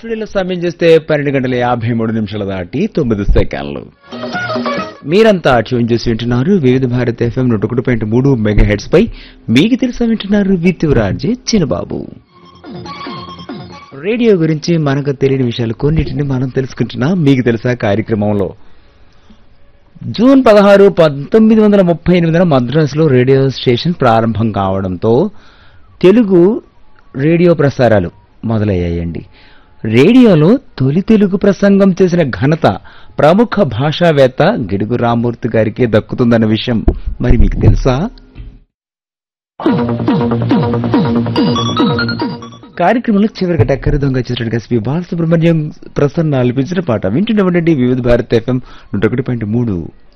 స్టూడియోలో సమయం చేస్తే పన్నెండు గంటల యాభై మూడు నిమిషాల దాటి తొమ్మిది సెకండ్లు మీరంతా ట్యూన్ చేసి వింటున్నారు వివిధ భారత్ ఎఫ్ఎం నూట ఒకటి పాయింట్ మూడు మెగా హెడ్స్ పై మీకు తెలుసా వింటున్నారు విత్ రాజే చిన్నబాబు రేడియో గురించి మనకు తెలియని విషయాలు కొన్నిటిని మనం తెలుసుకుంటున్నాం మీకు తెలుసా కార్యక్రమంలో జూన్ పదహారు పంతొమ్మిది వందల ముప్పై ఎనిమిదిన మద్రాసులో రేడియో స్టేషన్ ప్రారంభం కావడంతో తెలుగు రేడియో ప్రసారాలు మొదలయ్యాయండి రేడియోలో తొలి తెలుగు ప్రసంగం చేసిన ఘనత ప్రముఖ భాషావేత్త గిడుగు రామ్మూర్తి గారికి దక్కుతుందన్న విషయం మరి మీకు తెలుసా కార్యక్రమంలో చివరిగా టక్కర దొంగ చేసినట్టుగా శ్రీ బాలసుబ్రహ్మణ్యం ప్రసన్న అల్పించిన పాట వింటున్నవండి వివిధ భారత్ ఎఫ్ఎం నూట ఒకటి పాయింట్ మూడు